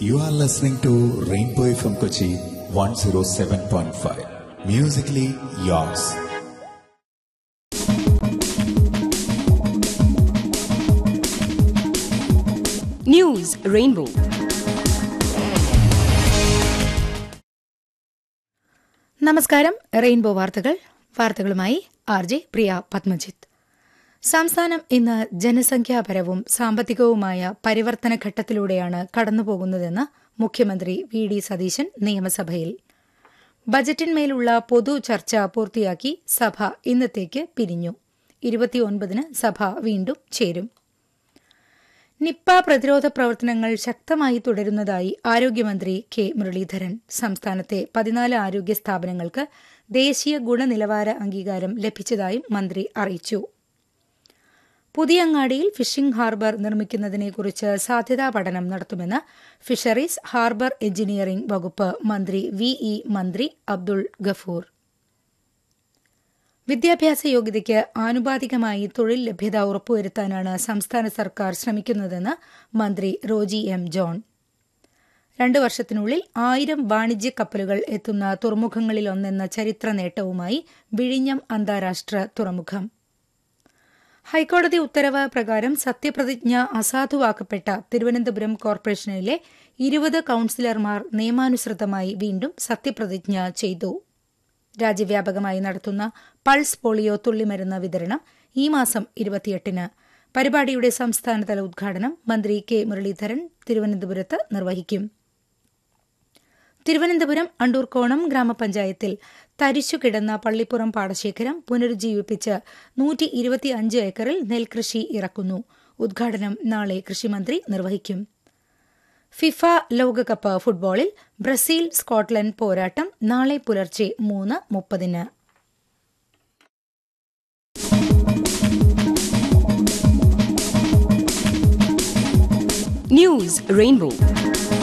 You are listening to Rainbow FM Kochi 107.5. Musically yours. News Rainbow. നമസ്കാരം rainbow വാർത്തകൾ വാർത്തകളുമായി R J പ്രിയ പത്മജിത്ത് സംസ്ഥാനം ഇന്ന് ജനസംഖ്യാപരവും സാമ്പത്തികവുമായ പരിവർത്തന ഘട്ടത്തിലൂടെയാണ് കടന്നുപോകുന്നതെന്ന് മുഖ്യമന്ത്രി വി ഡി സതീശൻ നിയമസഭയിൽ ബജറ്റിന്മേലുള്ള പൊതു ചർച്ച പൂർത്തിയാക്കി സഭ ഇന്നത്തേക്ക് പിരിഞ്ഞു ഇരുപത്തിയൊൻപതിന് സഭ വീണ്ടും ചേരും നിപ്പ പ്രതിരോധ പ്രവർത്തനങ്ങൾ ശക്തമായി തുടരുന്നതായി ആരോഗ്യമന്ത്രി കെ മുരളീധരൻ സംസ്ഥാനത്തെ പതിനാല് ആരോഗ്യ സ്ഥാപനങ്ങൾക്ക് ദേശീയ ഗുണനിലവാര അംഗീകാരം ലഭിച്ചതായും മന്ത്രി അറിയിച്ചു പുതിയങ്ങാടിയിൽ ഫിഷിംഗ് ഹാർബർ നിർമ്മിക്കുന്നതിനെക്കുറിച്ച് സാധ്യതാ പഠനം നടത്തുമെന്ന് ഫിഷറീസ് ഹാർബർ എഞ്ചിനീയറിംഗ് വകുപ്പ് മന്ത്രി വി ഇ മന്ത്രി അബ്ദുൾ ഗഫൂർ വിദ്യാഭ്യാസ യോഗ്യതയ്ക്ക് ആനുപാതികമായി തൊഴിൽ ലഭ്യത ഉറപ്പുവരുത്താനാണ് സംസ്ഥാന സർക്കാർ ശ്രമിക്കുന്നതെന്ന് മന്ത്രി റോജി എം ജോൺ രണ്ടു വർഷത്തിനുള്ളിൽ ആയിരം വാണിജ്യ കപ്പലുകൾ എത്തുന്ന തുറമുഖങ്ങളിലൊന്നെന്ന ചരിത്ര നേട്ടവുമായി വിഴിഞ്ഞം അന്താരാഷ്ട്ര തുറമുഖം ഹൈക്കോടതി ഉത്തരവ് പ്രകാരം സത്യപ്രതിജ്ഞ അസാധുവാക്കപ്പെട്ട തിരുവനന്തപുരം കോർപ്പറേഷനിലെ ഇരുപത് കൌൺസിലർമാർ നിയമാനുസൃതമായി വീണ്ടും സത്യപ്രതിജ്ഞ ചെയ്തു രാജ്യവ്യാപകമായി നടത്തുന്ന പൾസ് പോളിയോ തുള്ളിമരുന്ന് വിതരണം ഈ മാസം ഇരുപത്തിയെട്ടിന് പരിപാടിയുടെ സംസ്ഥാനതല ഉദ്ഘാടനം മന്ത്രി കെ മുരളീധരൻ തിരുവനന്തപുരത്ത് നിർവഹിക്കും തിരുവനന്തപുരം അണ്ടൂർക്കോണം ഗ്രാമപഞ്ചായത്തിൽ തരിശുകിടന്ന പള്ളിപ്പുറം പാടശേഖരം പുനരുജ്ജീവിപ്പിച്ച് നൂറ്റി ഇരുപത്തിയഞ്ച് ഏക്കറിൽ നെൽകൃഷി ഇറക്കുന്നു ഉദ്ഘാടനം നാളെ കൃഷിമന്ത്രി നിർവഹിക്കും ഫിഫ ലോകകപ്പ് ഫുട്ബോളിൽ ബ്രസീൽ സ്കോട്ട്ലൻഡ് പോരാട്ടം നാളെ പുലർച്ചെ മൂന്ന് മുപ്പതിന് News Rainbow.